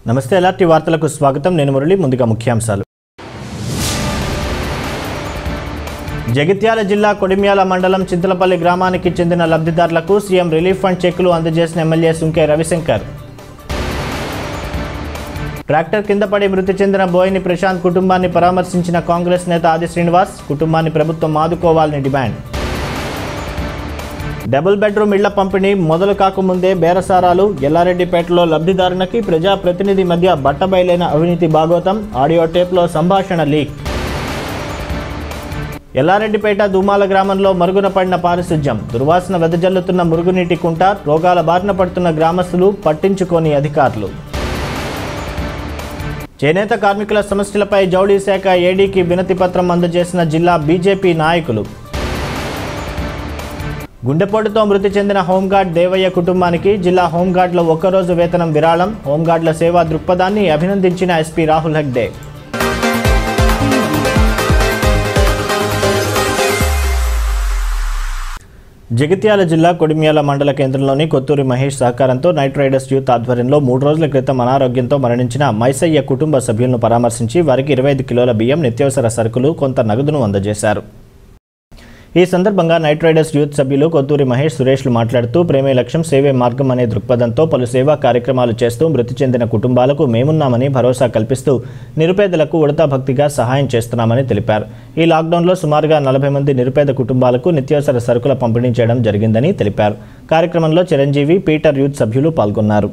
నమస్తే ఎలాంటి వార్తలకు స్వాగతం నేను మురళి ముందుగా ముఖ్యాంశాలు జగిత్యాల జిల్లా కొడిమ్యాల మండలం చింతలపల్లి గ్రామానికి చెందిన లబ్ధిదారులకు సీఎం రిలీఫ్ ఫండ్ చెక్కులు అందజేసిన ఎమ్మెల్యే సుంకే రవిశంకర్ ట్రాక్టర్ కింద పడి మృతి చెందిన బోయిని ప్రశాంత్ కుటుంబాన్ని పరామర్శించిన కాంగ్రెస్ నేత ఆది శ్రీనివాస్ కుటుంబాన్ని ప్రభుత్వం ఆదుకోవాలని డిమాండ్ డబుల్ బెడ్రూమ్ ఇళ్ల పంపిణీ మొదలు కాకముందే బేరసారాలు ఎల్లారెడ్డిపేటలో లబ్ధిదారునికి ప్రజాప్రతినిధి మధ్య బట్టబయలైన అవినీతి భాగోతం ఆడియో టేప్లో సంభాషణ లీక్ ఎల్లారెడ్డిపేట దుమాల గ్రామంలో మరుగున పడిన పారిశుధ్యం దుర్వాసన వెదజల్లుతున్న మురుగునీటి కుంట రోగాల బారిన పడుతున్న గ్రామస్తులు పట్టించుకోని అధికారులు చేనేత కార్మికుల సమస్యలపై జౌళీ శాఖ ఏడీకి వినతి పత్రం అందజేసిన జిల్లా బీజేపీ నాయకులు గుండెపోటుతో మృతి చెందిన హోంగార్డ్ దేవయ్య కుటుంబానికి జిల్లా హోంగార్డులో ఒక్కరోజు వేతనం విరాళం హోంగార్డుల సేవా దృక్పథాన్ని అభినందించిన ఎస్పీ రాహుల్ హెగ్డే జగిత్యాల జిల్లా కొడిమ్యాల మండల కేంద్రంలోని కొత్తూరి మహేష్ సహకారంతో నైట్ రైడర్స్ యూత్ ఆధ్వర్యంలో మూడు రోజుల క్రితం అనారోగ్యంతో మరణించిన మైసయ్య కుటుంబ సభ్యులను పరామర్శించి వారికి ఇరవై ఐదు కిలోల బియ్యం నిత్యావసర సరుకులు కొంత నగదును అందజేశారు ఈ సందర్భంగా నైట్ రైడర్స్ యూత్ సభ్యులు కొత్తూరి మహేష్ సురేష్లు మాట్లాడుతూ ప్రేమే లక్ష్యం సేవే మార్గం అనే దృక్పథంతో పలు సేవా కార్యక్రమాలు చేస్తూ మృతి చెందిన కుటుంబాలకు మేమున్నామని భరోసా కల్పిస్తూ నిరుపేదలకు ఉడతా భక్తిగా సహాయం చేస్తున్నామని తెలిపారు ఈ లాక్డౌన్లో సుమారుగా నలభై మంది నిరుపేద కుటుంబాలకు నిత్యావసర సరుకుల పంపిణీ చేయడం జరిగిందని తెలిపారు కార్యక్రమంలో చిరంజీవి పీటర్ యూత్ సభ్యులు పాల్గొన్నారు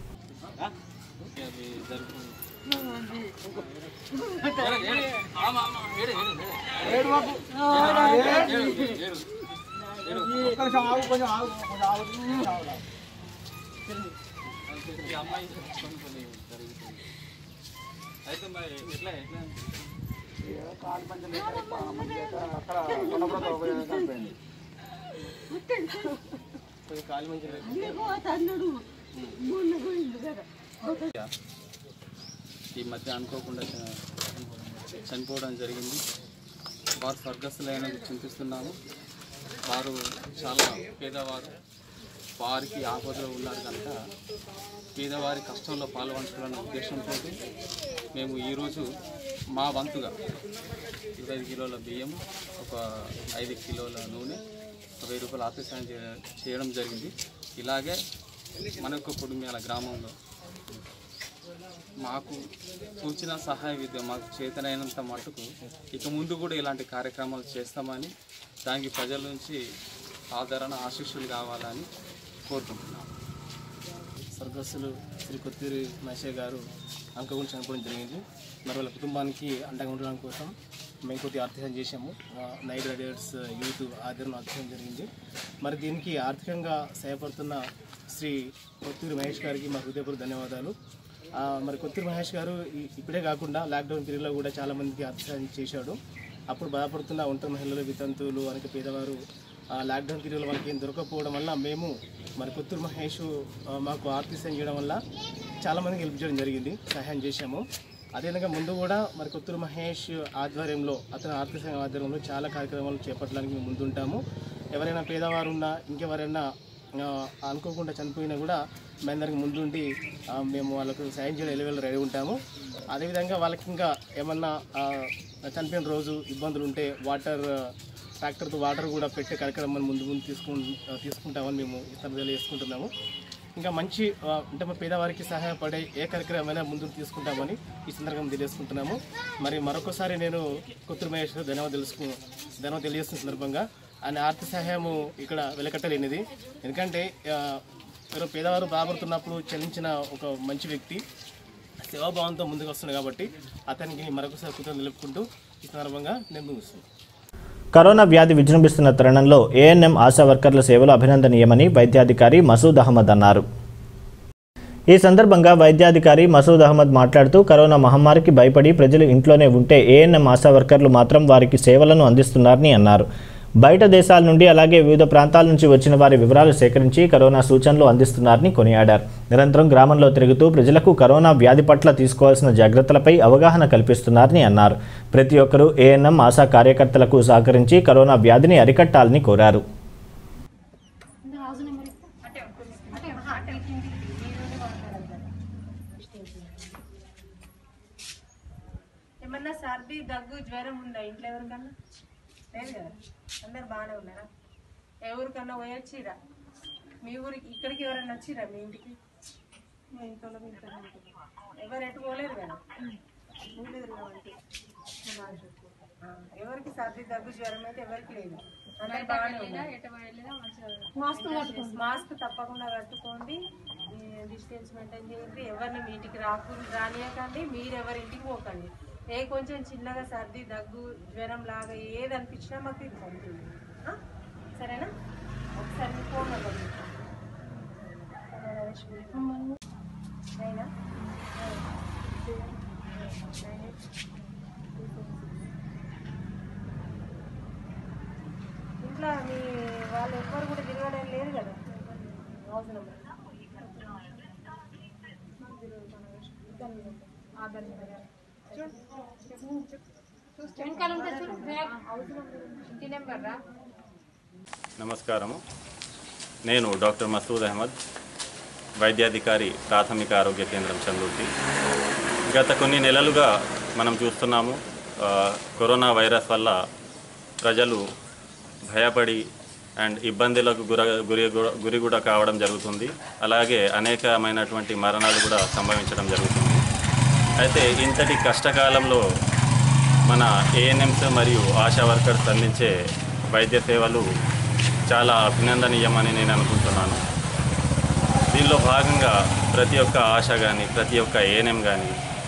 ఈ మధ్య అనుకోకుండా చ- చనిపోవడం జరిగింది వారు స్వర్గస్థులైనందుకు చింతిస్తున్నాము వారు చాలా పేదవారు వారికి ఆపదలో ఉన్నారు కనుక పేదవారి కష్టంలో పాల్గొంచుకోవాలనే ఉద్దేశంతో మేము ఈరోజు మా వంతుగా ఇరవై ఐదు కిలోల బియ్యం ఒక ఐదు కిలోల నూనె ఒక వెయ్యి రూపాయల ఆర్థిక సాయం చేయ- చేయడం జరిగింది ఇలాగే మనకు కుటుంబాల గ్రామంలో మాకు సూచన సహాయ విద్య మాకు చేతనైనంత మటుకు ఇక ముందు కూడా ఇలాంటి కార్యక్రమాలు చేస్తామని దానికి ప్రజల నుంచి ఆదరణ ఆశీస్సులు కావాలని కోరుకుంటున్నాం స్వర్గస్థులు శ్రీ కొత్తూరి మహేష్ గారు అనుకోకుండా చనిపోవడం జరిగింది మరి వాళ్ళ కుటుంబానికి అండగా ఉండడం కోసం మేము కొద్దిగా ఆర్థికం చేశాము ఆ, నైట్ రైడర్స్ యూత్ ఆధ్వర్యంలో ఆర్థికం జరిగింది మరి దీనికి ఆర్థికంగా సహాయపడుతున్న శ్రీ కొత్తూరి మహేష్ గారికి మా హృదయపూర్వక ధన్యవాదాలు ఆ, మరి కొత్తూరి మహేష్ గారు ఈ- ఇప్పుడే కాకుండా లాక్డౌన్ పీరియడ్లో కూడా చాలా మందికి ఆర్థికం చేశాడు అప్పుడు బాధపడుతున్న ఒంటరి మహిళలు వితంతువులు అనేక పేదవారు ఆ లాక్డౌన్ పీరియడ్లో వాళ్ళకి ఏం దొరకకపోవడం వల్ల మేము మరి కొత్తూరు మహేష్ ఆ, మాకు ఆర్థిక సాయం చేయడం వల్ల చాలా మందికి హెల్ప్ చేయడం జరిగింది సహాయం చేశాము అదేవిధంగా ముందు కూడా మరి కొత్తూరు మహేష్ ఆధ్వర్యంలో అతని ఆర్థిక సాయం ఆధ్వర్యంలో చాలా కార్యక్రమాలు చేపట్టడానికి మేము ముందుంటాము ఎవరైనా పేదవారు ఉన్నా ఇంకెవరైనా ఆ, అనుకోకుండా చనిపోయినా కూడా మేము దానికి ముందుండి ఆ, మేము వాళ్ళకు సాయం చేయడం ఎలవేళ రెడీ ఉంటాము అదేవిధంగా వాళ్ళకి ఇంకా ఏమన్నా ఆ, చనిపోయిన రోజు ఇబ్బందులు ఉంటే వాటర్ ట్రాక్టర్తో వాటర్ కూడా పెట్టే కార్యక్రమాన్ని ముందు ముందు తీసుకు తీసుకుంటామని మేము ఈ సందర్భంగా తెలియజేసుకుంటున్నాము ఇంకా మంచి ఆ, అంటే మా పేదవారికి సహాయపడే ఏ కార్యక్రమమైనా ముందుకు తీసుకుంటామని ఈ సందర్భంగా తెలియజేసుకుంటున్నాము మరి మరొకసారి నేను కొత్తూరు మహేష్ గారు ధన్యవాదాలు తెలుసుకు ధన్యవాదాలు తెలియజేస్తున్న సందర్భంగా ఆయన ఆర్థిక సహాయము ఇక్కడ వెలకట్టలేనిది ఎందుకంటే ఆ, ఎవరో పేదవారు బాధపడుతున్నప్పుడు చెల్లించిన ఒక మంచి వ్యక్తి సేవాభావంతో ముందుకు వస్తుంది కాబట్టి అతనికి మరొకసారి కృతజ్ఞతలు తెలుపుకుంటూ ఈ సందర్భంగా నేను ముగిస్తున్నాను కరోనా వ్యాధి విజృంభిస్తున్న తరుణంలో ఏఎన్ఎం ఆశా వర్కర్ల సేవలు అభినందనీయమని వైద్యాధికారి మసూద్ అహ్మద్ అన్నారు ఈ సందర్భంగా వైద్యాధికారి మసూద్ అహ్మద్ మాట్లాడుతూ కరోనా మహమ్మారికి భయపడి ప్రజలు ఇంట్లోనే ఉంటే ఏఎన్ఎం ఆశా వర్కర్లు మాత్రం వారికి సేవలను అందిస్తున్నారని అన్నారు బయట దేశాల నుండి అలాగే వివిధ ప్రాంతాల నుంచి వచ్చిన వారి వివరాలు సేకరించి కరోనా సూచనలు అందిస్తున్నారని కొనియాడారు నిరంతరం గ్రామంలో తిరుగుతూ ప్రజలకు కరోనా వ్యాధి పట్ల తీసుకోవాల్సిన జాగ్రత్తలపై అవగాహన కల్పిస్తున్నారని అన్నారు ప్రతి ఒక్కరూ ఏఎన్ఎం ఆశా కార్యకర్తలకు సహకరించి కరోనా వ్యాధిని అరికట్టాలని కోరారు ఏమన్నా సర్ది దగ్గు జ్వరం ఉందా ఇంట్లో ఎవరికన్నా లేదు కదా అందరు బాగానే ఉన్నారా ఎవరికన్నా పోయొచ్చిరా మీ ఊరికి ఇక్కడికి ఎవరైనా వచ్చిరా మీ ఇంటికి ఎవరు ఎటు పోలేరు కదా ఆ, ఎవరికి సర్ది దగ్గు జ్వరం అయితే ఎవరికి లేదు అందరు బాగానే ఉన్నారు మాస్క్ తప్పకుండా కట్టుకోండి డిస్టెన్స్ మెయింటైన్ చేయండి ఎవరిని మీ ఇంటికి రాకు రానియకండి మీరు ఎవరి ఇంటికి పోకండి ఏ కొంచెం చిన్నగా సర్ది దగ్గు జ్వరం లాగా ఏది అనిపించినా మాకు ఇవ్వండి ఆ? సరేనా ఒకసారి మీ ఫోన్ నెంబర్ చెప్పండి. నైనా? Nine eight two four six. ఇంట్లో మీ వాళ్ళు ఎవ్వరు కూడా తిరగడం లేదు కదా హౌస్ నెంబర్ ఆధార్ నెంబర్ ఇంటి నెంబర్ రా నమస్కారము నేను డాక్టర్ మసూద్ అహ్మద్ వైద్యాధికారి ప్రాథమిక ఆరోగ్య కేంద్రం చంద్రుతి గత కొన్ని నెలలుగా మనం చూస్తున్నాము ఆ, కరోనా వైరస్ వల్ల ప్రజలు భయపడి అండ్ ఇబ్బందులకు గుర గురి గు- గురి కూడా కావడం జరుగుతుంది అలాగే అనేకమైనటువంటి మరణాలు కూడా సంభవించడం జరుగుతుంది అయితే ఇంతటి కష్టకాలంలో మన ఏఎన్ఎంస్ మరియు ఆశా వర్కర్స్ అందించే వైద్య సేవలు చాలా అభినందనీయమని నేను అనుకుంటున్నాను దీనిలో భాగంగా ప్రతి ఒక్క ఆశ కానీ ప్రతి ఒక్క ఏఎన్ఎం కానీ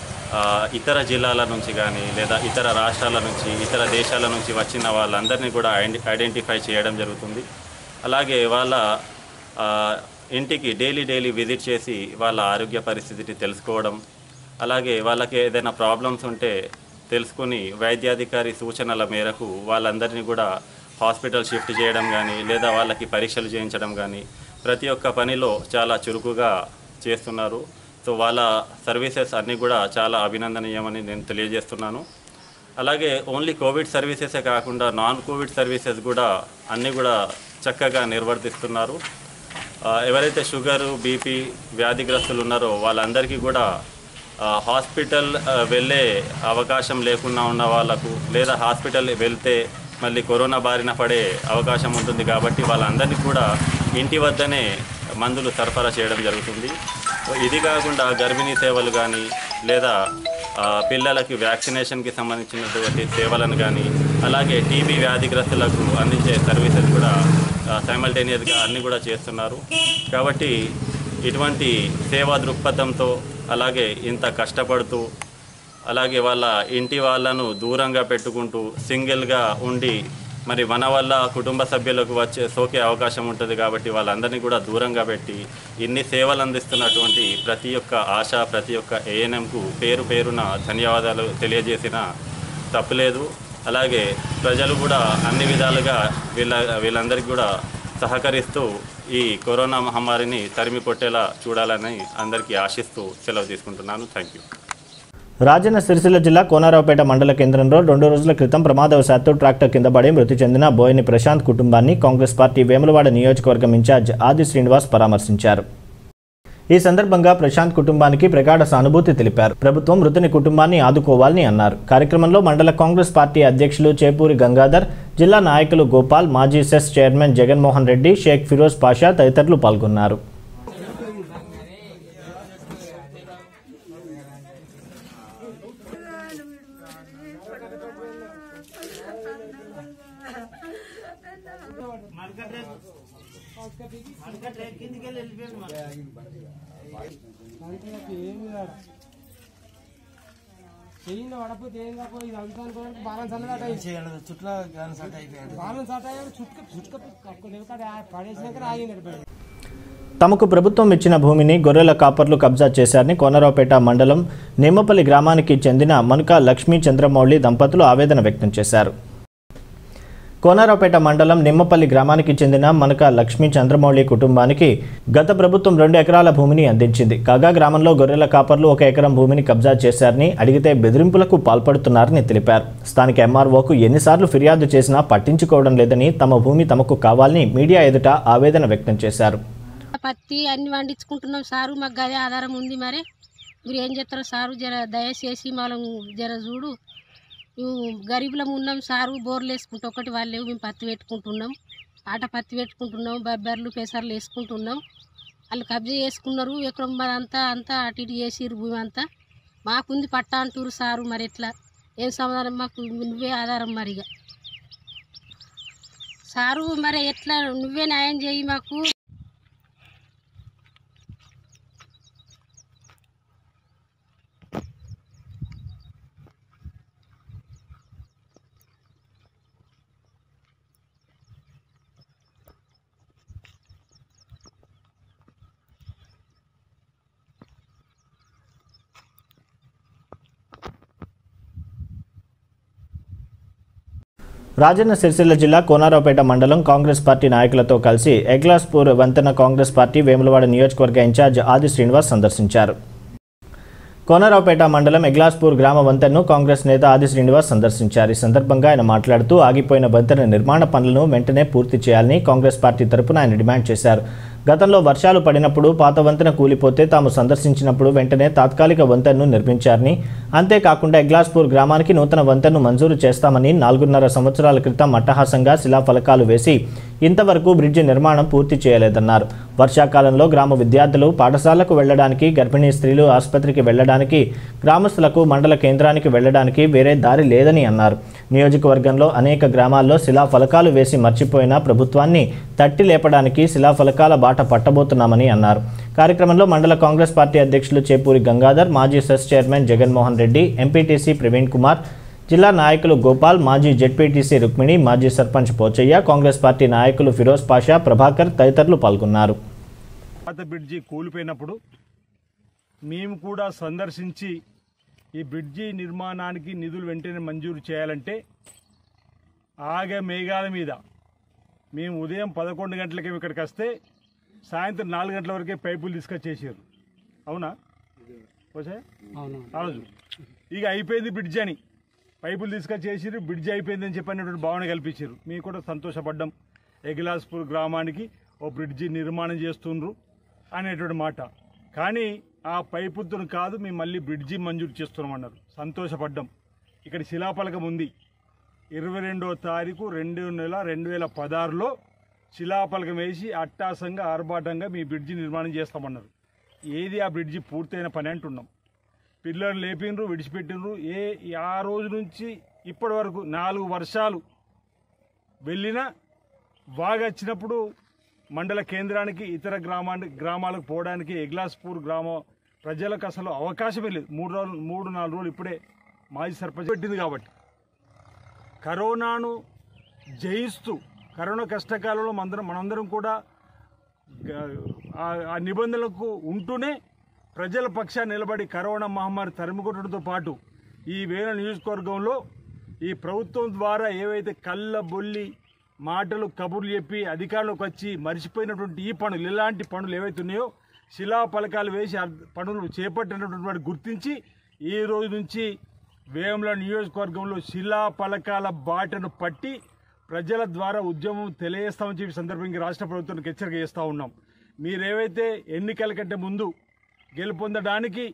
ఇతర జిల్లాల నుంచి కానీ లేదా ఇతర రాష్ట్రాల నుంచి ఇతర దేశాల నుంచి వచ్చిన వాళ్ళందరినీ కూడా ఐడెంటి ఐడెంటిఫై చేయడం జరుగుతుంది అలాగే వాళ్ళ ఆ, ఇంటికి డైలీ డైలీ విజిట్ చేసి వాళ్ళ ఆరోగ్య పరిస్థితిని తెలుసుకోవడం అలాగే వాళ్ళకి ఏదైనా ప్రాబ్లమ్స్ ఉంటే తెలుసుకుని వైద్యాధికారి సూచనల మేరకు వాళ్ళందరినీ కూడా హాస్పిటల్ షిఫ్ట్ చేయడం కానీ లేదా వాళ్ళకి పరీక్షలు చేయించడం కానీ ప్రతి ఒక్క పనిలో చాలా చురుకుగా చేస్తున్నారు సో వాళ్ళ సర్వీసెస్ అన్నీ కూడా చాలా అభినందనీయమని నేను తెలియజేస్తున్నాను అలాగే ఓన్లీ కోవిడ్ సర్వీసెసే కాకుండా నాన్ కోవిడ్ సర్వీసెస్ కూడా అన్నీ కూడా చక్కగా నిర్వర్తిస్తున్నారు ఆ, ఎవరైతే షుగరు బీపీ వ్యాధిగ్రస్తులు ఉన్నారో వాళ్ళందరికీ కూడా ఆ, హాస్పిటల్ ఆ, వెళ్ళే అవకాశం లేకుండా ఉన్న వాళ్ళకు లేదా హాస్పిటల్ వెళ్తే మళ్ళీ కరోనా బారిన పడే అవకాశం ఉంటుంది కాబట్టి వాళ్ళందరినీ కూడా ఇంటి వద్దనే మందులు సరఫరా చేయడం జరుగుతుంది ఇది కాకుండా గర్భిణీ సేవలు కానీ లేదా ఆ, పిల్లలకి వ్యాక్సినేషన్కి సంబంధించినటువంటి సేవలను కానీ అలాగే టీబీ వ్యాధిగ్రస్తులకు అందించే సర్వీసెస్ కూడా సైమల్టేనియస్గా అన్నీ కూడా చేస్తున్నారు కాబట్టి ఇటువంటి సేవా దృక్పథంతో అలాగే ఇంత కష్టపడుతూ అలాగే వాళ్ళ ఇంటి వాళ్ళను దూరంగా పెట్టుకుంటూ సింగిల్గా ఉండి మరి మన వల్ల కుటుంబ సభ్యులకు వచ్చే సోకే అవకాశం ఉంటుంది కాబట్టి వాళ్ళందరినీ కూడా దూరంగా పెట్టి ఇన్ని సేవలు అందిస్తున్నటువంటి ప్రతి ఒక్క ఆశ ప్రతి ఒక్క ఏఎన్ఎంకు పేరు పేరున ధన్యవాదాలు తెలియజేసిన తప్పులేదు అలాగే ప్రజలు కూడా అన్ని విధాలుగా వీళ్ళ వీళ్ళందరికీ కూడా సహకరిస్తూ ఈ కరోనా మహమ్మారిని తరిమి కొట్టేలా చూడాలని అందరికీ ఆశిస్తూ సెలవు తీసుకుంటున్నాను థ్యాంక్ యూ రాజన్న సిరిసిల్ల జిల్లా కోనారావుపేట మండల కేంద్రంలో రెండు రోజుల క్రితం ప్రమాదవశాత్తు ట్రాక్టర్ కింద పడి మృతి చెందిన బోయిని ప్రశాంత్ కుటుంబాన్ని కాంగ్రెస్ పార్టీ వేములవాడ నియోజకవర్గం ఇన్ఛార్జ్ ఆది శ్రీనివాస్ పరామర్శించారు ఈ సందర్భంగా ప్రశాంత్ కుటుంబానికి ప్రగాఢ సానుభూతి తెలిపారు ప్రభుత్వం మృతుని కుటుంబాన్ని ఆదుకోవాలని అన్నారు కార్యక్రమంలో మండల కాంగ్రెస్ పార్టీ అధ్యక్షులు చేపూరి గంగాధర్ జిల్లా నాయకులు గోపాల్ మాజీ సెస్ చైర్మన్ జగన్మోహన్ రెడ్డి షేక్ ఫిరోజ్ పాషా తదితరులు పాల్గొన్నారు చెయ్యింది పడపోతే ఏం కాకపోతే ఇది అంతా అనుకోవడానికి బాలన్స్ అన్నది చుట్ల బాలన్స్ అట చుట్టుక చుట్టుక పడేసినాక ఆగింది తమకు ప్రభుత్వం ఇచ్చిన భూమిని గొర్రెల కాపర్లు కబ్జా చేశారని కోనరావుపేట మండలం నిమ్మపల్లి గ్రామానికి చెందిన మనుక లక్ష్మీ చంద్రమౌళి దంపతులు ఆవేదన వ్యక్తం చేశారు కోనరావుపేట మండలం నిమ్మపల్లి గ్రామానికి చెందిన మనక లక్ష్మీ చంద్రమౌళి కుటుంబానికి గత ప్రభుత్వం రెండు ఎకరాల భూమిని అందించింది కాగా గ్రామంలో గొర్రెల కాపర్లు ఒక ఎకరం భూమిని కబ్జా చేశారని అడిగితే బెదిరింపులకు పాల్పడుతున్నారని తెలిపారు స్థానిక ఎంఆర్ఓకు ఎన్నిసార్లు ఫిర్యాదు చేసినా పట్టించుకోవడం లేదని తమ భూమి తమకు కావాలని మీడియా ఎదుట ఆవేదన వ్యక్తం చేశారు పత్తి అన్ని పండించుకుంటున్నాం సారు మాకు గదే ఆధారం ఉంది మరి మీరు ఏం చేస్తారో సారు జర దయచేసి మనం జర చూడు మేము గరీబులం ఉన్నాం సారు బోర్లు వేసుకుంటాం ఒకటి వాళ్ళు లేవు మేము పత్తి పెట్టుకుంటున్నాం ఆట పత్తి పెట్టుకుంటున్నాం బబ్బెర్లు పెసర్లు వేసుకుంటున్నాం వాళ్ళు కబ్జా చేసుకున్నారు ఎక్కడ మరి అంతా అంతా అటు ఇటు చేసిర్రు భూమి అంతా మాకుంది పట్టా అంటారు సారు మరి ఎట్లా ఏం సమాధానం మాకు నువ్వే ఆధారం మరి ఇక సారు మరి ఎట్లా నువ్వే న్యాయం చేయి మాకు రాజన్న సిరిసిల్ల జిల్లా కోనారావుపేట మండలం కాంగ్రెస్ పార్టీ నాయకులతో కలిసి ఎగ్లాస్పూర్ వంతెన కాంగ్రెస్ పార్టీ వేములవాడ నియోజకవర్గ ఇన్ఛార్జ్ ఆది శ్రీనివాస్ సందర్శించారు కోనరావుపేట మండలం ఎగ్లాస్పూర్ గ్రామ వంతెనను కాంగ్రెస్ నేత ఆది శ్రీనివాస్ సందర్శించారు ఈ సందర్భంగా ఆయన మాట్లాడుతూ ఆగిపోయిన వంతెన నిర్మాణ పనులను వెంటనే పూర్తి చేయాలని కాంగ్రెస్ పార్టీ తరపున ఆయన డిమాండ్ చేశారు గతంలో వర్షాలు పడినప్పుడు పాత వంతెన కూలిపోతే తాము సందర్శించినప్పుడు వెంటనే తాత్కాలిక వంతెనను నిర్మించారని అంతేకాకుండా ఎగ్లాస్పూర్ గ్రామానికి నూతన వంతెనను మంజూరు చేస్తామని నాలుగున్నర సంవత్సరాల క్రితం అట్టహాసంగా శిలాఫలకాలు వేసి ఇంతవరకు బ్రిడ్జి నిర్మాణం పూర్తి చేయలేదన్నారు వర్షాకాలంలో గ్రామ విద్యార్థులు పాఠశాలకు వెళ్లడానికి గర్భిణీ స్త్రీలు ఆసుపత్రికి వెళ్లడానికి గ్రామస్తులకు మండల కేంద్రానికి వెళ్లడానికి వేరే దారి లేదని అన్నారు నియోజకవర్గంలో అనేక గ్రామాల్లో శిలాఫలకాలు వేసి మర్చిపోయిన ప్రభుత్వాన్ని తట్టి లేపడానికి శిలాఫలకాల బాట పట్టబోతున్నామని అన్నారు కార్యక్రమంలో మండల కాంగ్రెస్ పార్టీ అధ్యక్షులు చేపూరి గంగాధర్ మాజీ cess chairman Jaganmohan Reddy MPTC Praveen Kumar జిల్లా నాయకులు గోపాల్ మాజీ జెడ్పీటీసీ రుక్మిణి మాజీ సర్పంచ్ పోచయ్య కాంగ్రెస్ పార్టీ నాయకులు ఫిరోజ్ పాషా ప్రభాకర్ తదితరులు పాల్గొన్నారు పాత బ్రిడ్జి కూలిపోయినప్పుడు మేము కూడా సందర్శించి ఈ బ్రిడ్జి నిర్మాణానికి నిధులు వెంటనే మంజూరు చేయాలంటే ఆగే మేఘాల మీద మేము ఉదయం పదకొండు గంటలకి ఇక్కడికి వస్తే సాయంత్రం నాలుగు గంటల వరకే పైపులు తీసుకొచ్చేసారు అవునా పోసే ఆ రోజు ఇక అయిపోయింది బ్రిడ్జ్ అని పైపులు తీసుకొచ్చేసారు బ్రిడ్జ్ అయిపోయిందని చెప్పినటువంటి భావన కల్పించారు మేము కూడా సంతోషపడ్డాం ఎగిలాస్పూర్ గ్రామానికి ఓ బ్రిడ్జి నిర్మాణం చేస్తుండ్రు అనేటువంటి మాట కానీ ఆ పైపుతో కాదు మేము మళ్ళీ బ్రిడ్జి మంజూరు చేస్తున్నామన్నారు సంతోషపడ్డాం ఇక్కడ శిలాఫలకం ఉంది ఇరవై రెండవ తారీఖు రెండు నెల రెండు వేల పదహారులో శిలాఫలకం వేసి అట్టాసంగా ఆర్భాటంగా మీ బ్రిడ్జి నిర్మాణం చేస్తామన్నారు ఏది ఆ బ్రిడ్జి పూర్తయిన పని అంటున్నాం పిల్లలు లేపినరు విడిచిపెట్టినరు ఏ ఆ రోజు నుంచి ఇప్పటి వరకు నాలుగు వర్షాలు వెళ్ళినా వాగా వచ్చినప్పుడు మండల కేంద్రానికి ఇతర గ్రామానికి గ్రామాలకు పోవడానికి ఎగ్లాస్పూర్ గ్రామ ప్రజలకు అసలు అవకాశమే లేదు మూడు రోజులు మూడు నాలుగు రోజులు ఇప్పుడే మాజీ సర్పంచ్ పెట్టింది కాబట్టి కరోనాను జయిస్తూ కరోనా కష్టకాలంలో మనందరం మనందరం కూడా గ- ఆ- ఆ నిబంధనలకు ఉంటూనే ప్రజల పక్షాన్ని నిలబడి కరోనా మహమ్మారి తరిమికొట్టడంతో పాటు ఈ వేల నియోజకవర్గంలో ఈ ప్రభుత్వం ద్వారా ఏవైతే కళ్ళ బొల్లి మాటలు కబుర్లు చెప్పి అధికారంలోకి వచ్చి మర్చిపోయినటువంటి ఈ పనులు ఇలాంటి పనులు ఏవైతే ఉన్నాయో శిలా పలకాలు వేసి ఆ పనులు చేపట్టినటువంటి వాటిని గుర్తించి ఈ రోజు నుంచి వేముల నియోజకవర్గంలో శిలా పలకాల బాటను పట్టి ప్రజల ద్వారా ఉద్యమం తెలియజేస్తామని చెప్పి సందర్భంగా రాష్ట్ర ప్రభుత్వానికి హెచ్చరిక చేస్తూ ఉన్నాం మీరేవైతే ఎన్నికల కంటే ముందు గెలుపొందడానికి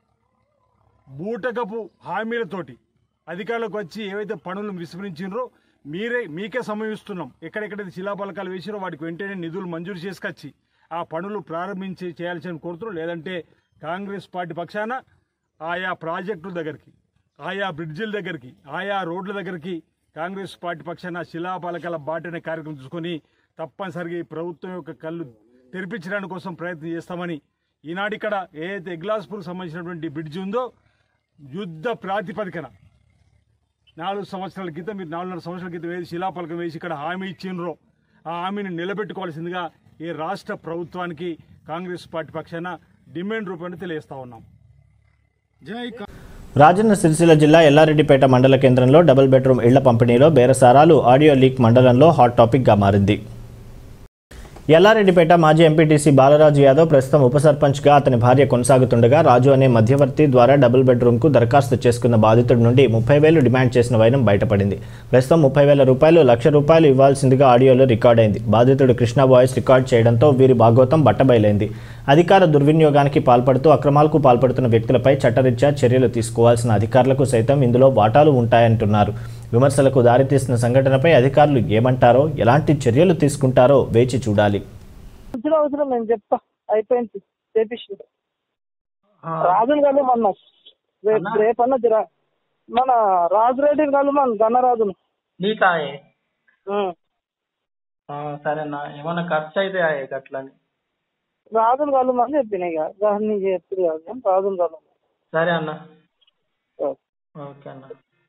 బూటకపు హామీలతోటి అధికారులకు వచ్చి ఏవైతే పనులు విస్మరించారో మీరే మీకే సమయం ఇస్తున్నాం ఎక్కడెక్కడైతే శిలాపలకాలు వేసిరో వాటికి వెంటనే నిధులు మంజూరు చేసుకొచ్చి ఆ పనులు ప్రారంభించి చేయాల్సిన కోరుతున్నాం లేదంటే కాంగ్రెస్ పార్టీ పక్షాన ఆయా ప్రాజెక్టుల దగ్గరికి ఆయా బ్రిడ్జిల దగ్గరికి ఆయా రోడ్ల దగ్గరికి కాంగ్రెస్ పార్టీ పక్షాన శిలాపలకాల బాటనే కార్యక్రమం తీసుకొని తప్పనిసరిగా ఈ ప్రభుత్వం యొక్క కళ్ళు తెరిపించడానికి కోసం ప్రయత్నం చేస్తామని ఈనాడు ఇక్కడ ఏదైతే ఎగ్లాస్పూర్కి సంబంధించినటువంటి బ్రిడ్జి ఉందో యుద్ధ ప్రాతిపదికన నాలుగు సంవత్సరాల క్రితం మీరు నాలుగున్నర సంవత్సరాల క్రితం వేసి శిలాపలకం వేసి ఇక్కడ హామీ ఇచ్చిండ్రో ఆ హామీని నిలబెట్టుకోవాల్సిందిగా ఈ రాష్ట్ర ప్రభుత్వానికి కాంగ్రెస్ పార్టీ పక్షాన డిమాండ్ రూపాన్ని తెలియజేస్తా ఉన్నాం జై రాజన్న సిరిసిల్ల జిల్లా ఎల్లారెడ్డిపేట మండల కేంద్రంలో డబుల్ బెడ్రూమ్ ఇళ్ల పంపిణీలో బేరసారాలు ఆడియో లీక్ మండలంలో హాట్ టాపిక్గా మారింది ఎల్లారెడ్డిపేట మాజీ ఎంపీటీసీ బాలరాజు యాదవ్ ప్రస్తుతం ఉప సర్పంచ్గా అతని భార్య కొనసాగుతుండగా రాజు అనే మధ్యవర్తి ద్వారా డబుల్ బెడ్రూమ్కు దరఖాస్తు చేసుకున్న బాధితుడి నుండి ముప్పై వేలు డిమాండ్ చేసిన వైనం బయటపడింది ప్రస్తుతం ముప్పై వేల రూపాయలు లక్ష రూపాయలు ఇవ్వాల్సిందిగా ఆడియోలో రికార్డ్ అయింది బాధితుడు కృష్ణ వాయిస్ రికార్డ్ చేయడంతో వీరి భాగోతం బట్టబయలైంది అధికార దుర్వినియోగానికి పాల్పడుతూ అక్రమాలకు పాల్పడుతున్న వ్యక్తులపై చట్టరీత్యా చర్యలు తీసుకోవాల్సిన అధికారులకు సైతం ఇందులో వాటాలు ఉంటాయంటున్నారు విమర్శలకు దారితీసిన సంఘటనపై అధికారులు ఏమంటారో ఎలాంటి చర్యలు తీసుకుంటారో వేచి చూడాలి అవసరం అవసరం నేను చెప్తా అయిపోయింది చేపించి రాజుని కలవమన్నా రేపు రేపన్నా జర మన రాజురెడ్డిని కలవమను గన్నరాజును నీకాయే ఉం. సరేనా ఏమన్నా ఖర్చు అయితే ఆయే గట్లని రాజుని కలవమని చెప్పిన ఇక దాన్ని చెప్తుంది కాదు కానీ రాజుని కలవమని సరే అన్న ఓకే. ఓకే అన్న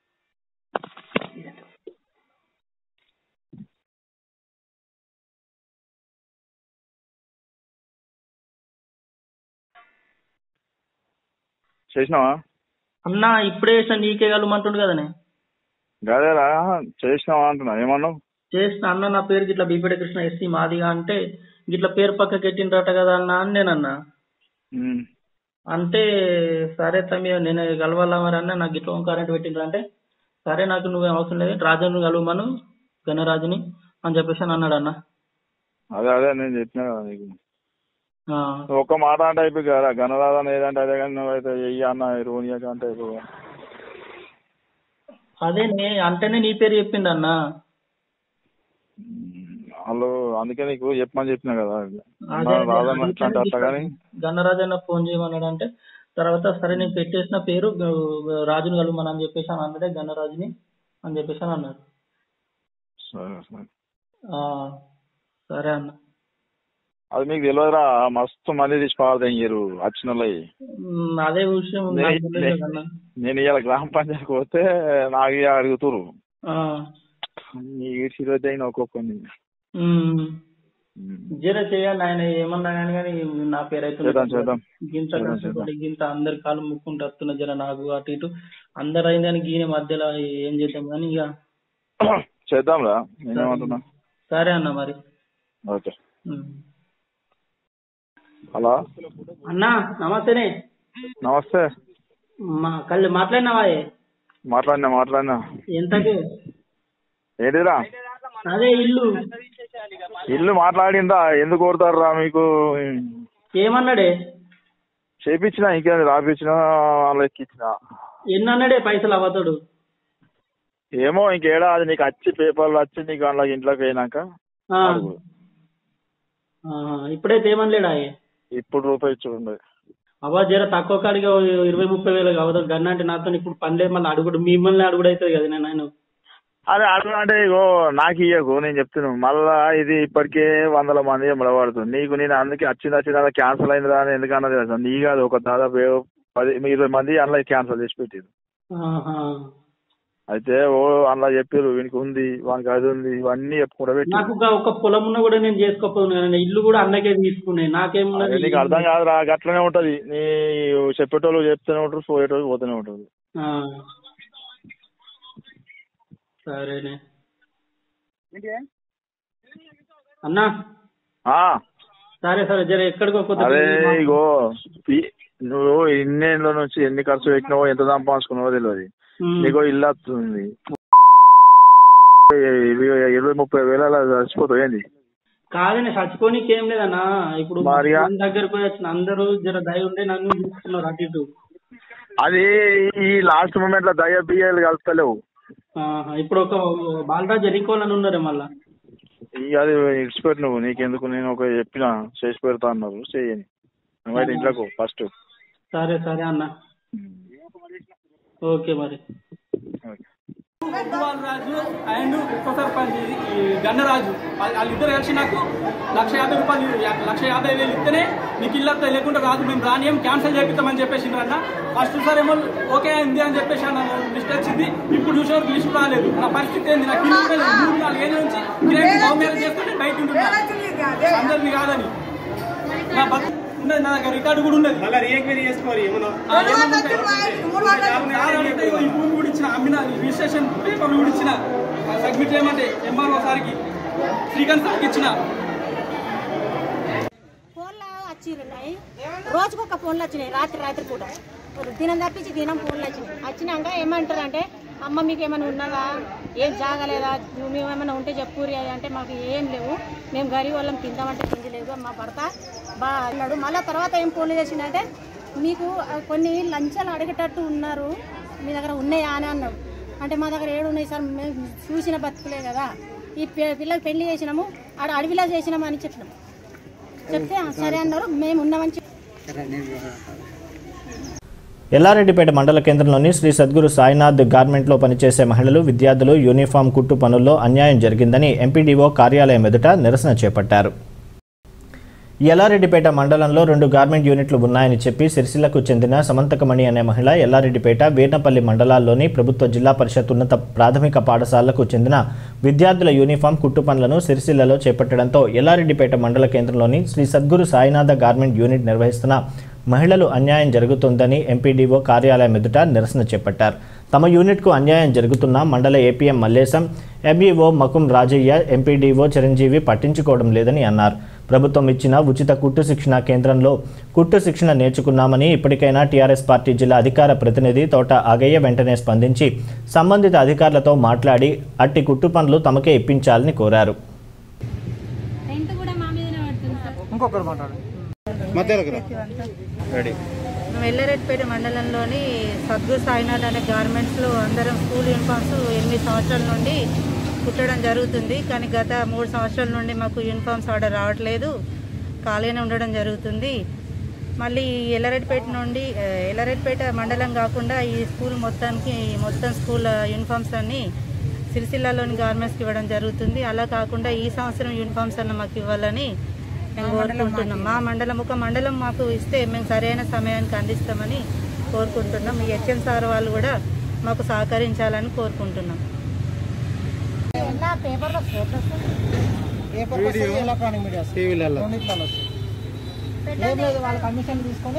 చేసినావా అన్న ఇప్పుడే చేసిన నీకే కలమంటుండు కదనే గదేరా చేసినావా అంటున్నా ఏమన్నావు చేసిన అన్న నా పేరు గిట్లా బీపేట కృష్ణ ఎస్సీ మాదిగా అంటే గిట్లా పేరు పక్కకి ఎట్టిండ్రట కదా అన్న అని నేను అన్నా ఉమ్. అంటే సరే తమ్మి నేను కలవాలా మరి అన్న నాకు గిట్ల కరెంట్ పెట్టిండ్రు అంటే సరే నాకు నువ్వు అవసరం లేదు రాజుని కలవమను గణరాజుని అని చెప్పేసి అని అన్నాడు అన్న అదే అదే నేను చెప్పినా కదా నీకు ఆ, నువ్వు ఒక్క మాట అంటే అయిపోయి కదా గణరాధన ఏదంటే అదే కానీ నువ్వైతే ఎయ్యి అన్న రోనియాక అంటే అయిపోయి అదే నే అంటేనే నీ పేరు చెప్పిండు అన్న వాళ్ళు అందుకే నీకు చెప్పమని చెప్పినా కదా అదే రాధన ఎట్లా అంటే అట్లా కానీ గణరాజు అన్న ఫోన్ చేయమన్నాడు అంటే తర్వాత సరే నేను పెట్టేసిన పేరు గ- రాజుని కలవమని అని చెప్పేసి అని అన్నాడే గణరాజుని అని చెప్పేసి అని అన్నాడు సరే సరే ఆ, సరే అన్న అది మీకు తెలియదురా మస్తు మంది తీసి పాడదయ్యారు వచ్చిన వాళ్ళవి. ఉమ్, అదే విషయం నే- నాకు తెలియదు నే- కదన్న. నేను ఇవాళ గ్రామ పంచాయతీకి పోతే నాకు ఇక అడుగుతురు ఆ, నీ ఈడ్చిరోజు అయిన ఒక్కొక్కరిని ఉమ్. జర చేయండి ఆయన ఏమన్నా కానీ కానీ నా పేరు అయితే చేద్దాం, చేద్దాం. గింత చేద్దాం, కష్టపడి గింత అందరి కాలు ముక్కుంటూ వస్తున్న జర నాకు అటు ఇటు అందరు అయిందని గీన మధ్యలో ఏం చేద్దాం కానీ ఇక చేద్దాంరా నేనేమంటున్నా సరే అన్న మరి ఓకే ఉమ్. హలో అన్నా నమస్తేనే నమస్తే మా కళ్ళు మాట్లాడినావా మాట్లాడినా మాట్లాడినా ఎంతకు ఏంటిరా అదే ఇల్లు ఇల్లు మాట్లాడిందా ఎందుకు కోరుతారురా మీకు ఏమన్నాడే చేపించిన ఇంకేంది రాపించిన వాళ్ళు ఎక్కించిన ఎన్ని అన్నాడే పైసలు అవతడు ఏమో ఇంకేడా అది నీకు వచ్చి పేపర్లు వచ్చి నీకు అందులో ఇంట్లోకి అయినాక ఆ. అడుగు. ఆ, ఇప్పుడైతే ఏమనలేడా ఇప్పుడు రూపాయి చూడండి అవ్వ జర తక్కువ కాడిగా ఓ ఇరవై ముప్పై వేలు అవతడు గన్న అంటే నాతో ఇప్పుడు పనిలే మళ్ళీ అడుగుడు మిమ్మల్ని అడుగుడు అవుతుంది కదా నేను ఆయన అదే అడుగు అంటే ఇగో నాకు ఇయ్యకు నేను చెప్తున్నాను మళ్ళా ఇది ఇప్పటికే వందల మంది పడుతుంది నీకు నేను అందుకే వచ్చింది వచ్చింది క్యాన్సిల్ అయింది అని ఎందుకన్నది తెలుసా నీ కాదు ఒక దాదాపు ఏ పది ఇరవై మంది అందులో క్యాన్సిల్ చేసి పెట్టారు ఆహా. అయితే ఓ అందులో చెప్పారు వీనికి ఉంది వానికి అది ఉంది ఇవన్నీ చెప్పుకుంటా పెట్టి నాకు ఒక- ఒక పొలం ఉన్న కూడా నేను చేసుకోకపోతున్నాను ఇల్లు కూడా అన్నకే తీసుకున్నాయి నాకేమున్నది నీకు అర్థం కాదురా గట్లనే ఉంటది నీ చెప్పేటోళ్ళు చెప్తూనే ఉంటారు పోయేటోళ్ళు పోతూనే ఉంటారు ఆ. సరేనే అన్నా ఆ, సరే సరే జర ఎక్కడికో కొత్త అదే ఇగో పి- నువ్వు ఇన్నేళ్ళ నుంచి ఎన్ని ఖర్చు పెట్టినావో ఎంత సంపాదించుకున్నావో తెలియదు ఉమ్. నీకో ఇల్లు వస్తుంది ఇరవై ఇరవై ముప్పై వేల అలా చచ్చిపోతావు ఏంది కాదని చచ్చిపోనీకి ఏం లేదన్నా ఇప్పుడు మా మరిగా? ఫోన్ దగ్గరకు పోయి వచ్చిన అందరూ జర దయ ఉంటే నన్ను చూస్తున్నారు అటు ఇటు అది ఈ లాస్ట్ మూమెంట్ లో దయ బియ్యాలు కలుస్తలేవు ఆహా, ఇప్పుడు ఒక బాలరాజు ఎన్నికోవాలని ఉన్నారు మళ్ళా ఇక అది ఇడిచిపెట్టు నువ్వు నీకెందుకు నేను ఒక చెప్పిన చేసి పెడతా అన్నారు చేయని నువ్వైతే ఇంట్లోకి ఫస్ట్ సరే సరే అన్న ఓకే మరి రాజు అండ్ ఉప సర్పంచ్ ఈ గన్నరాజు వాళ్ళ- వాళ్ళిద్దరు కలిసి నాకు లక్ష యాభై రూపాయలు లక్ష యాభై వేలు ఇస్తేనే నీకు ఇల్లు వస్తాయి లేకుంటే రాదు మేము రానియం క్యాన్సిల్ చేపిస్తామని చెప్పేసి అన్న ఫస్ట్ సార్ ఏమో ఓకే అయింది అని చెప్పేసి అన్న లిస్ట్ వచ్చింది ఇప్పుడు చూసే వరకు లిస్ట్ రాలేదు నా పరిస్థితి ఏంది నాకు ఇల్లు కూడా లేదు. మూడు నాలుగు ఏళ్ళ నుంచి కిరాయి లవ్ మ్యారేజ్ చేసుకుంటే బయట ఉంటున్నా అందరిని కాదని నా బతు ఉన్నది నా దగ్గర రికార్డు కూడా ఉన్నది మళ్ళీ రీఎంక్వైరీ చేసుకోవాలి ఏమన్నా ఆ, ఏమన్నా ఉంటాయి? కాదంటే ఈ భూమి కూడా ఇచ్చిన అమ్మిన రిజిస్ట్రేషన్ పేపర్లు కూడా ఇచ్చిన సబ్మిట్ చేయమంటే ఎంఆర్ఓ సార్కి శ్రీకాంత్ సార్కి ఇచ్చిన వచ్చినాయి రోజుకు ఒక ఫోన్లు వచ్చినాయి రాత్రి రాత్రి కూడా దినం తప్పించి దినం ఫోన్లు వచ్చినాయి వచ్చినాక ఏమంటారు అంటే అమ్మ మీకు ఏమైనా ఉన్నదా ఏం జాగలేదా మేము ఏమైనా ఉంటే చెప్పురి అది అంటే మాకు ఏం లేవు మేము గరీబ్ వాళ్ళం తిందామంటే తిండి లేదు మా భర్త బాగా అన్నాడు మళ్ళీ తర్వాత ఏం ఫోన్లు చేసిందంటే మీకు ఆ, కొన్ని లంచాలు అడిగేటట్టు ఉన్నారు మీ దగ్గర ఉన్నాయా అని అన్నాడు అంటే మా దగ్గర ఏడు ఉన్నాయి సార్ మేము చూసిన బతుకులే కదా ఈ పి- పిల్లలు పెళ్లి చేసినాము ఆడ అడవిలో చేసినాము అని చెప్పినాం చెప్తే "ఆ, సరే అన్నారు మేము ఉన్నామని చెప్పి ఎల్లారెడ్డిపేట మండల కేంద్రంలోని శ్రీ సద్గురు సాయినాథ్ గార్మెంట్లో పనిచేసే మహిళలు విద్యార్థులు యూనిఫామ్ కుట్టు పనుల్లో అన్యాయం జరిగిందని ఎంపీడీఓ కార్యాలయం ఎదుట నిరసన చేపట్టారు ఎల్లారెడ్డిపేట మండలంలో రెండు గార్మెంట్ యూనిట్లు ఉన్నాయని చెప్పి సిరిసిల్లకు చెందిన సమంతకమణి అనే మహిళ ఎల్లారెడ్డిపేట వీర్నపల్లి మండలాల్లోని ప్రభుత్వ జిల్లా పరిషత్ ఉన్నత ప్రాథమిక పాఠశాలకు చెందిన విద్యార్థుల యూనిఫామ్ కుట్టు పనులను సిరిసిల్లలో చేపట్టడంతో ఎల్లారెడ్డిపేట మండల కేంద్రంలోని శ్రీ సద్గురు సాయినాథ గార్మెంట్ యూనిట్ నిర్వహిస్తున్న మహిళలు అన్యాయం జరుగుతోందని ఎంపీడీఓ కార్యాలయం ఎదుట నిరసన చేపట్టారు తమ యూనిట్కు అన్యాయం జరుగుతున్న మండల ఏపీఎం మల్లేశం ఎంఈఓ మకుం రాజయ్య ఎంపీడీఓ చిరంజీవి పట్టించుకోవడం లేదని అన్నారు ప్రభుత్వం ఇచ్చిన ఉచిత కుట్టు శిక్షణ కేంద్రంలో కుట్టు శిక్షణ నేర్చుకున్నామని ఇప్పటికైనా టీఆర్ఎస్ పార్టీ జిల్లా అధికార ప్రతినిధి తోట ఆగయ్య వెంటనే స్పందించి సంబంధిత అధికారులతో మాట్లాడి అట్టి కుట్టు పనులు తమకే ఇప్పించాలని కోరారు రెంట్ కూడా మా మీదనే పడుతుంది సార్ ఇంకొకరు మాట్లాడు మేము ఎల్లారెడ్డిపేట మండలంలోని సద్గురు సాయినాథ్ అనే గార్మెంట్స్లో అందరం స్కూల్ యూనిఫామ్స్ ఎనిమిది సంవత్సరాల నుండి కుట్టడం జరుగుతుంది కానీ గత మూడు సంవత్సరాల నుండి మాకు యూనిఫామ్స్ ఆర్డర్ రావట్లేదు ఖాళీగానే ఉండడం జరుగుతుంది మళ్ళీ ఈ ఎల్లారెడ్డిపేట నుండి ఆ, ఎల్లారెడ్డిపేట మండలం కాకుండా ఈ స్కూల్ మొత్తానికి మొత్తం స్కూల్ యూనిఫామ్స్ అన్ని సిరిసిల్లాలోని గార్మెంట్స్కి ఇవ్వడం జరుగుతుంది అలా కాకుండా ఈ సంవత్సరం యూనిఫామ్స్ అన్న మాకు ఇవ్వాలని మేము కోరుకుంటున్నాం మా మండలం ఒక మండలం మాకు ఇస్తే మేము సరైన సమయానికి అందిస్తామని కోరుకుంటున్నాం ఈ హెచ్ఎం సార్ వాళ్ళు కూడా మాకు సహకరించాలని కోరుకుంటున్నాం ఎలా పేపర్లో ఫోటోస్ ఎలక్ట్రానిక్ మీడియా రెండిట్లలో వస్తాయి. ఏం లేదు వాళ్ళ కమిషన్ తీసుకొని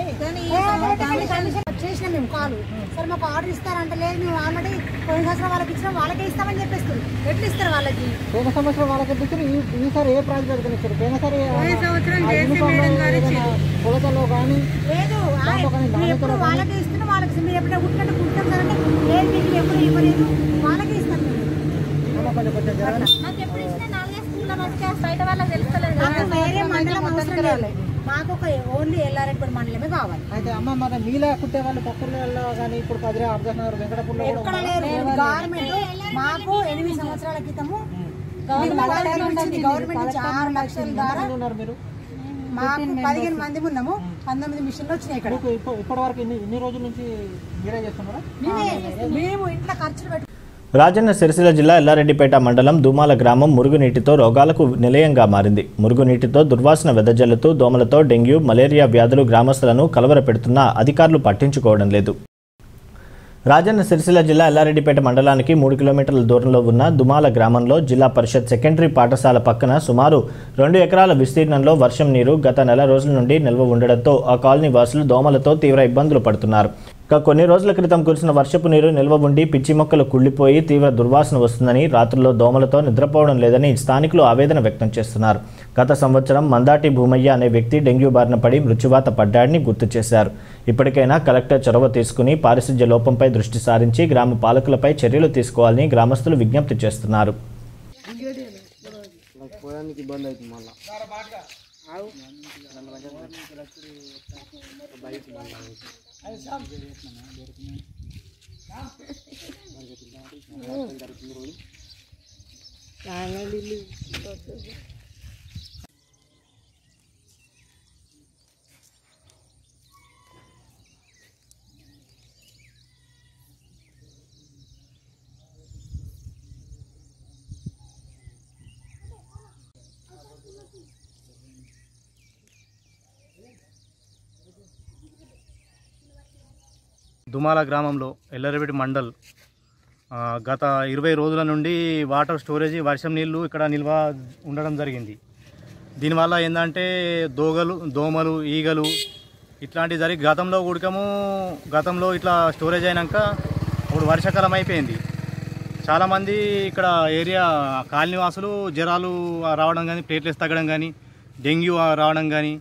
చేసిన మేము కాలు సార్ మాకు ఆర్డర్ ఇస్తారంట లేదు మేము ఆల్రెడీ పోయిన సంవత్సరం వాళ్ళకి ఇచ్చినాం వాళ్ళకే ఇస్తామని చెప్పేస్తారు ఎట్లా ఇస్తారు వాళ్ళకి పోయిన సంవత్సరం వాళ్ళకి ఇచ్చారు ఈ ఈసారి ఏ ప్రాజెక్ట్ పెట్టుకుని ఇచ్చారు పోయిన సారి పోయిన సంవత్సరం జేసీ మేడం గారు ఇచ్చారు. కొలతలో కానీ లేదు ఆ, దాంట్లో కానీ మేము దాంట్లో ఎప్పుడు కానీ వాళ్ళకే ఇస్తున్నాం వాళ్ళకి మీరు ఎప్పుడైనా కుట్టినట్టు కుట్టాం సార్ అంటే లేదు మీకు ఎప్పుడు ఇవ్వలేదు వాళ్ళకే ఇస్తాం మేము కొంచెం కొంచెం జరగండి. మాకు ఎప్పుడు ఇచ్చినా నాలుగే స్కూల్లో వచ్చి బయట వాళ్ళకి తెలుస్తలేదు మాకు వేరే మండలం అవసరం లేదు మాకు ఒక ఓన్లీ ఎల్లారెడ్డి మండలమే కావాలి అయితే అమ్మ మన మీలా కుట్టే వాళ్ళు పక్కూర్లలో కానీ ఇప్పుడు కదిరే అర్ధనగర్ వెంకటపూర్లో కూడా ఎక్కడ ఉన్నారా? లేరు గవర్నమెంట్ మాకు ఎనిమిది సంవత్సరాల క్రితము గవర్నమెంట్ నుంచి గవర్నమెంట్ నుంచి ఆరు లక్షల ద్వారా ఉన్నారు మీరు మాకు పదిహేను మంది ఉన్నాము పంతొమ్మిది మిషన్లు వచ్చినాయి ఇక్కడ మీకు ఇప్ప- ఇప్పటి వరకు ఇన్ని ఇన్ని రోజుల నుంచి మీరే చేస్తున్నారా మేమే మేము ఇంట్లో ఖర్చులు పెట్టు రాజన్న సిరిసిల్ల జిల్లా ఎల్లారెడ్డిపేట మండలం దుమాల గ్రామం మురుగునీటితో రోగాలకు నిలయంగా మారింది మురుగునీటితో దుర్వాసన వెదజల్లుతూ దోమలతో డెంగ్యూ మలేరియా వ్యాధులు గ్రామస్తులను కలవరపెడుతున్నా అధికారులు పట్టించుకోవడం లేదు రాజన్న సిరిసిల్ల జిల్లా ఎల్లారెడ్డిపేట మండలానికి మూడు కిలోమీటర్ల దూరంలో ఉన్న దుమాల గ్రామంలో జిల్లా పరిషత్ సెకండరీ పాఠశాల పక్కన సుమారు రెండు ఎకరాల విస్తీర్ణంలో వర్షం నీరు గత నెల రోజుల నుండి నిల్వ ఉండడంతో ఆ కాలనీ వాసులు దోమలతో తీవ్ర ఇబ్బందులు పడుతున్నారు ఇక కొన్ని రోజుల క్రితం కురిసిన వర్షపు నీరు నిల్వ ఉండి పిచ్చి మొక్కలు కుళ్ళిపోయి తీవ్ర దుర్వాసన వస్తుందని రాత్రుల్లో దోమలతో నిద్రపోవడం లేదని స్థానికులు ఆవేదన వ్యక్తం చేస్తున్నారు గత సంవత్సరం మందాటి భూమయ్య అనే వ్యక్తి డెంగ్యూ బారిన పడి మృత్యువాత పడ్డాడని గుర్తు చేశారు ఇప్పటికైనా కలెక్టర్ చొరవ తీసుకుని పారిశుధ్య లోపంపై దృష్టి సారించి గ్రామ పాలకులపై చర్యలు తీసుకోవాలని గ్రామస్తులు విజ్ఞప్తి చేస్తున్నారు పోయానికి ఇబ్బంది అవుతుంది మళ్ళీ దుమాల గ్రామంలో ఎల్లరవిడి మండల్ ఆ, గత ఇరవై రోజుల నుండి వాటర్ స్టోరేజ్ వర్షం నీళ్లు ఇక్కడ నిల్వ ఉండడం జరిగింది దీనివల్ల ఏంటంటే దోగలు దోమలు ఈగలు ఇట్లాంటివి జరిగి గతంలో ఉడకము గతంలో ఇట్లా స్టోరేజ్ అయినాక ఇప్పుడు వర్షాకాలం అయిపోయింది చాలామంది ఇక్కడ ఏరియా కాలనీ వాసులు జ్వరాలు రావడం కానీ ప్లేట్లెస్ తగ్గడం కానీ డెంగ్యూ రావడం కానీ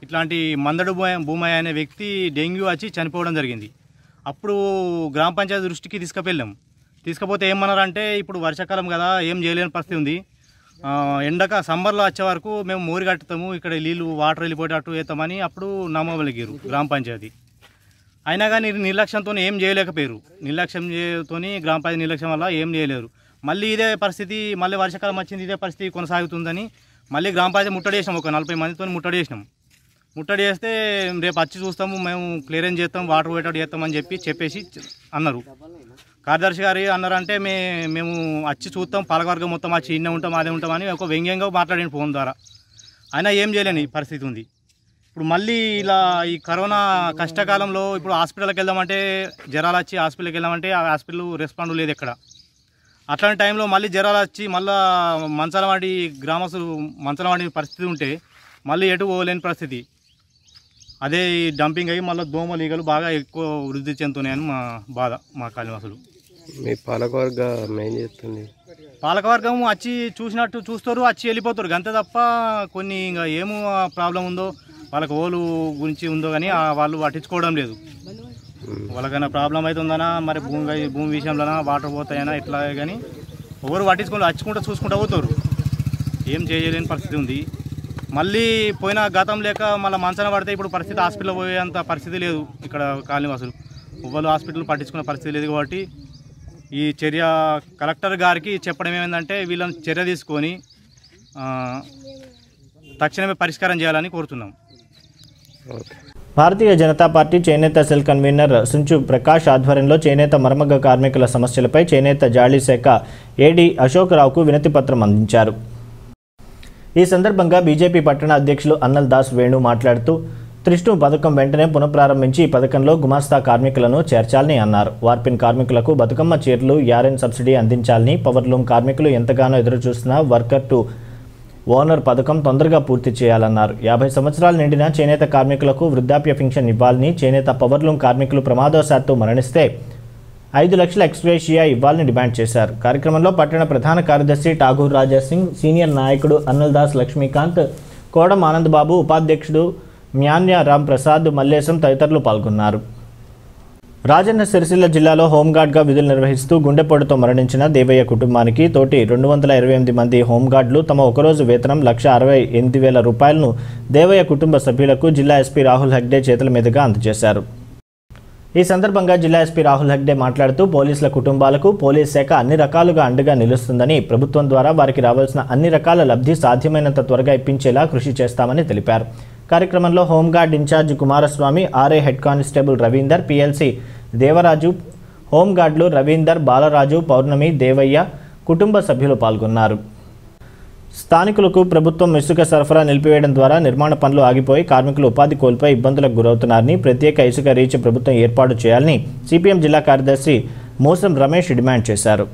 ఇట్లాంటి మందడు భూమ- భూమయ్య అనే వ్యక్తి డెంగ్యూ వచ్చి చనిపోవడం జరిగింది అప్పుడు గ్రామ పంచాయతీ దృష్టికి తీసుకువెళ్ళాం తీసుకపోతే ఏమన్నారంటే ఇప్పుడు వర్షాకాలం కదా ఏం చేయలేని పరిస్థితి ఉంది ఆ, ఎండక సమ్మర్లో వచ్చే వరకు మేము మోరి కట్టుతాము ఇక్కడ నీళ్ళు వాటర్ వెళ్ళిపోయేటట్టు వేస్తామని అప్పుడు నమ్మగలిగారు గ్రామ పంచాయతీ అయినా కానీ నిర్లక్ష్యంతో ఏం చేయలేకపోయారు నిర్లక్ష్యం తో గ్రామ పంచాయతీ నిర్లక్ష్యం వల్ల ఏం చేయలేరు మళ్ళీ ఇదే పరిస్థితి మళ్ళీ వర్షాకాలం వచ్చింది ఇదే పరిస్థితి కొనసాగుతుందని మళ్ళీ గ్రామ పంచాయతీ ముట్టడి చేసినాం ఒక నలభై మందితో ముట్టడి చేసినాం ముట్టడి చేస్తే రేపు వచ్చి చూస్తాము మేము క్లియరెన్స్ చేస్తాం వాటర్ పోయేటట్టు చేస్తామని చెప్పి చెప్పేసి చె- అన్నారు కార్యదర్శి గారు అన్నారంటే మే మేము వచ్చి చూస్తాం పాలకవర్గం మొత్తం వచ్చి ఇన్నే ఉంటాం అదే ఉంటాం అని ఒక వ్యంగ్యంగా మాట్లాడిన ఫోన్ ద్వారా అయినా ఏం చేయలేని పరిస్థితి ఉంది ఇప్పుడు మళ్ళీ ఇలా ఈ కరోనా కష్టకాలంలో ఇప్పుడు హాస్పిటల్కి వెళ్దామంటే జ్వరాలు వచ్చి హాస్పిటల్కి వెళ్దామంటే ఆ హాస్పిటల్ రెస్పాండ్ లేదు ఎక్కడ అట్లాంటి టైంలో మళ్ళీ జ్వరాలు వచ్చి మళ్ళా మంచాల వాడి గ్రామస్తులు మంచాల వాడి పరిస్థితి ఉంటే మళ్ళీ ఎటు పోలేని పరిస్థితి అదే ఈ డంపింగ్ అయ్యి మళ్ళీ దోమలు ఈగలు బాగా ఎక్కువ వృద్ధి చెందుతున్నాయని మా బాధ మా కాళీవాసులు మీ పాలకవర్గం ఏం చేస్తుంది పాలకవర్గం వచ్చి చూసినట్టు చూస్తారు వచ్చి వెళ్ళిపోతారు అంతే తప్ప కొన్ని ఇంకా ఏమో ప్రాబ్లం ఉందో వాళ్ళకి ఓలు గురించి ఉందో కానీ ఆ వాళ్ళు పట్టించుకోవడం లేదు వాళ్ళకైనా ప్రాబ్లం అవుతుందనా మరి భూమి భూమి విషయంలోనా వాటర్ పోతాయనా ఇట్లా కానీ ఎవరు పట్టించుకొని వచ్చుకుంటూ చూసుకుంటూ పోతారు ఏం చేయలేని పరిస్థితి ఉంది మళ్ళీ పోయిన గతం లేక మళ్ళీ మంచన పడితే ఇప్పుడు పరిస్థితి హాస్పిటల్ పోయేంత పరిస్థితి లేదు ఇక్కడ కాలనీవాసులు ఎవ్వరు హాస్పిటల్ పట్టించుకునే పరిస్థితి లేదు కాబట్టి ఈ చర్య కలెక్టర్ గారికి చెప్పడం ఏమైందంటే వీళ్ళని చర్య తీసుకొని ఆ, తక్షణమే పరిష్కారం చేయాలని కోరుతున్నాం భారతీయ జనతా పార్టీ చేనేత సెల్ కన్వీనర్ సుంచు ప్రకాష్ ఆధ్వర్యంలో చేనేత మర్మగ కార్మికుల సమస్యలపై చేనేత జాళీ శాఖ ఏడీ అశోకరావుకు వినతి పత్రం అందించారు ఈ సందర్భంగా బీజేపీ పట్టణ అధ్యక్షులు అన్నల్ దాస్ వేణు మాట్లాడుతూ త్రిష్ణు పథకం వెంటనే పునఃప్రారంభించి ఈ పథకంలో గుమాస్తా కార్మికులను చేర్చాలని అన్నారు వార్పిన్ కార్మికులకు బతుకమ్మ చీరలు యారెన్ సబ్సిడీ అందించాలని పవర్లూమ్ కార్మికులు ఎంతగానో ఎదురుచూస్తున్న వర్కర్ టు ఓనర్ పథకం తొందరగా పూర్తి చేయాలన్నారు యాభై సంవత్సరాలు నిండిన చేనేత కార్మికులకు వృద్ధాప్య పింఛన్ ఇవ్వాలని చేనేత పవర్లూమ్ కార్మికులు ప్రమాదవశాత్తు మరణిస్తే ఐదు లక్షల ఎక్స్గ్రేషియా ఇవ్వాలని డిమాండ్ చేశారు కార్యక్రమంలో పట్టణ ప్రధాన కార్యదర్శి ఠాగూర్ రాజా సింగ్ సీనియర్ నాయకుడు అనిల్ దాస్ లక్ష్మీకాంత్ కోడం ఆనంద్ బాబు ఉపాధ్యక్షుడు మ్యాన్య రామ్ ప్రసాద్ మల్లేశం తదితరులు పాల్గొన్నారు రాజన్న సిరిసిల్ల జిల్లాలో హోంగార్డ్గా విధులు నిర్వహిస్తూ గుండెపోటుతో మరణించిన దేవయ్య కుటుంబానికి తోటి రెండు వందల ఇరవై ఎనిమిది మంది హోంగార్డులు తమ ఒకరోజు వేతనం లక్ష అరవై ఎనిమిది వేల రూపాయలను దేవయ్య కుటుంబ సభ్యులకు జిల్లా ఎస్పీ రాహుల్ హెగ్డే చేతుల మీదుగా అందజేశారు ఈ సందర్భంగా జిల్లా ఎస్పీ రాహుల్ హెగ్డే మాట్లాడుతూ పోలీసుల కుటుంబాలకు పోలీస్ శాఖ అన్ని రకాలుగా అండగా నిలుస్తుందని ప్రభుత్వం ద్వారా వారికి రావాల్సిన అన్ని రకాల లబ్ధి సాధ్యమైనంత త్వరగా ఇప్పించేలా కృషి చేస్తామని తెలిపారు కార్యక్రమంలో home guard incharge Kumaraswamy RA head constable Ravinder PLC Devaraju హోంగార్డులు రవీందర్ బాలరాజు పౌర్ణమి దేవయ్య కుటుంబ సభ్యులు పాల్గొన్నారు స్థానికులకు ప్రభుత్వం ఇసుక సరఫరా నిలిపివేయడం ద్వారా నిర్మాణ పనులు ఆగిపోయి కార్మికులు ఉపాధి కోల్పోయి ఇబ్బందులకు గురవుతున్నారని ప్రత్యేక ఇసుక రీచ్ ప్రభుత్వం ఏర్పాటు చేయాలని సిపిఎం జిల్లా కార్యదర్శి మోసం రమేష్ డిమాండ్ చేశారు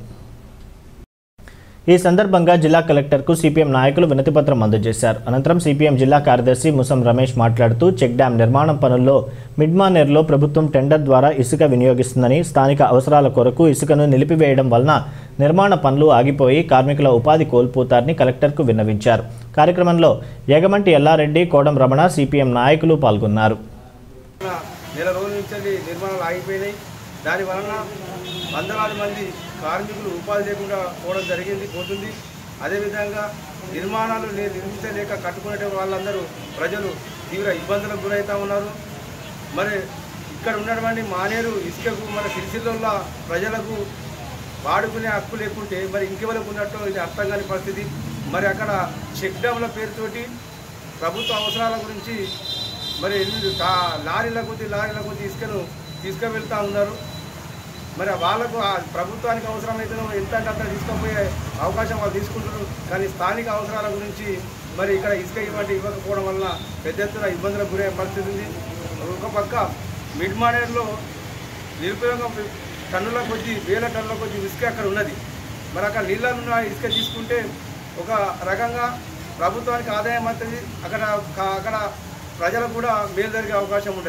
ఈ సందర్భంగా జిల్లా కలెక్టర్కు సిపిఎం నాయకులు వినతిపత్రం అందజేశారు అనంతరం సిపిఎం జిల్లా కార్యదర్శి ముసం రమేష్ మాట్లాడుతూ చెక్ డ్యాం నిర్మాణం పనుల్లో మిడ్మానేర్లో ప్రభుత్వం టెండర్ ద్వారా ఇసుక వినియోగిస్తుందని స్థానిక అవసరాల కొరకు ఇసుకను నిలిపివేయడం వలన నిర్మాణ పనులు ఆగిపోయి కార్మికుల ఉపాధి కోల్పోతారని కలెక్టర్కు విన్నవించారు కార్యక్రమంలో యగమంటి ఎల్లారెడ్డి కోడం రమణ సిపిఎం నాయకులు పాల్గొన్నారు నెల రోజుల నుంచి నిర్మాణాలు ఆగిపోయినాయి దాని వలన వందలాది మంది కార్మికులు ఉపాధి లేకుండా పోవడం జరిగింది పోతుంది అదేవిధంగా నిర్మాణాలు నే- నిర్మించలేక కట్టుకునే వాళ్ళందరూ ప్రజలు తీవ్ర ఇబ్బందులకు గురవుతూ ఉన్నారు మరి ఇక్కడ ఉన్నటువంటి మానేరు ఇసుకకు మన సిరిసిల్ల ప్రజలకు వాడుకునే హక్కు లేకుంటే మరి ఇంకెవరికి ఉన్నట్టు ఇది అర్థం కాని పరిస్థితి మరి అక్కడ చెక్ డ్యామ్ల పేరుతోటి ప్రభుత్వ అవసరాల గురించి మరి ఇల్లు తా- లారీల కొద్ది లారీల కొద్ది ఇసుకను తీసుకువెళ్తా ఉన్నారు మరి వాళ్ళకు ఆ ప్రభుత్వానికి అవసరమైతే ఎంత అంటే అంత తీసుకుపోయే అవకాశం వాళ్ళు తీసుకుంటున్నారు కానీ స్థానిక అవసరాల గురించి మరి ఇక్కడ ఇసుక ఇవ్వండి ఇవ్వకపోవడం వల్ల పెద్ద ఎత్తున ఇబ్బందులకు గురయ్యే పరిస్థితి ఉంది ఒక పక్క మిడ్ మానేర్లో నిరుపయోగం టన్నుల కొద్ది వేల టన్నుల కొద్ది ఇసుక అక్కడ ఉన్నది మరి అక్కడ నీళ్ళనున్న ఇసుక తీసుకుంటే ఒక రకంగా ప్రభుత్వానికి ఆదాయం అవుతుంది అక్కడ కా- అక్కడ ప్రజలకు కూడా మేలు జరిగే అవకాశం ఉంటుంది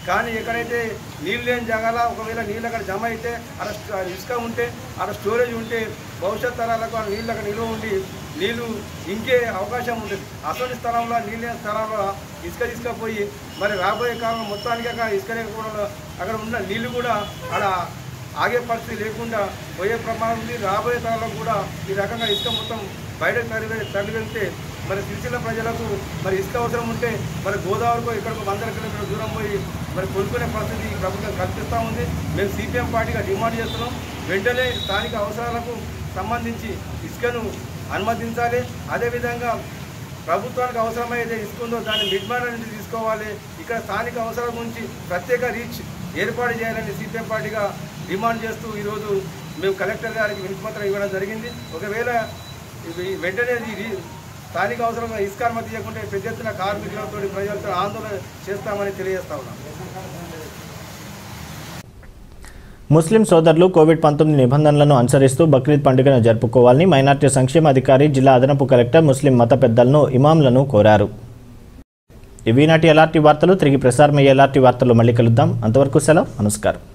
కానీ ఎక్కడైతే నీళ్ళు లేని జాగాల ఒకవేళ నీళ్ళు అక్కడ జమ అయితే అక్కడ స్ట- ఇసుక ఉంటే అక్కడ స్టోరేజ్ ఉంటే భవిష్యత్ తరాలకు ఆ నీళ్ళు అక్కడ నిల్వ ఉండి నీళ్ళు ఇంకే అవకాశం ఉంటుంది అసలు స్థలంలో నీళ్ళు లేని స్థలంలో ఇసుక తీసుకపోయి మరి రాబోయే కాలం మొత్తానికి అక్కడ ఇసుక లేకపోవడంలో అక్కడ ఉన్న నీళ్లు కూడా అక్కడ ఆగే పరిస్థితి లేకుండా పోయే ప్రమాదం ఉంది రాబోయే తరాలకు కూడా ఈ రకంగా ఇసుక మొత్తం బయటకు తరలి తరలి వెళ్తే మరి సిరిసిల్ల ప్రజలకు మరి ఇసుక అవసరం ఉంటే మరి గోదావరికో ఇక్కడికి వందల కిలోమీటర్ల దూరం పోయి మరి కొనుక్కునే పరిస్థితి ఈ ప్రభుత్వం కల్పిస్తూ ఉంది మేము సిపిఎం పార్టీగా డిమాండ్ చేస్తున్నాం వెంటనే స్థానిక అవసరాలకు సంబంధించి ఇసుకను అనుమతించాలి అదేవిధంగా ప్రభుత్వానికి అవసరమైతే ఇసుకుందో దాన్ని నిర్మాణం నుంచి తీసుకోవాలి ఇక్కడ స్థానిక అవసరం గురించి ప్రత్యేక రీచ్ ఏర్పాటు చేయాలని సిపిఎం పార్టీగా డిమాండ్ చేస్తూ ఈరోజు మేము కలెక్టర్ గారికి వినతిపత్రం ఇవ్వడం జరిగింది ఒకవేళ ఇవి వెంటనే ఇది రీ- స్థానిక అవసరంగా ఇసుక అనుమతి చేయకుంటే పెద్ద ఎత్తున కార్మికులతో ప్రజలతో ఆందోళన చేస్తామని తెలియజేస్తా ఉన్నాం ముస్లిం సోదరులు కోవిడ్ పంతొమ్మిది నిబంధనలను అనుసరిస్తూ బక్రీద్ పండుగను జరుపుకోవాలని మైనార్టీ సంక్షేమ అధికారి జిల్లా అదనపు కలెక్టర్ ముస్లిం మత పెద్దలను ఇమాంలను కోరారు ఇవి నాటి ఎలాంటి వార్తలు తిరిగి ప్రసారమయ్యే ఎలాంటి వార్తలు మళ్ళీ కలుద్దాం అంతవరకు సెలవు నమస్కారం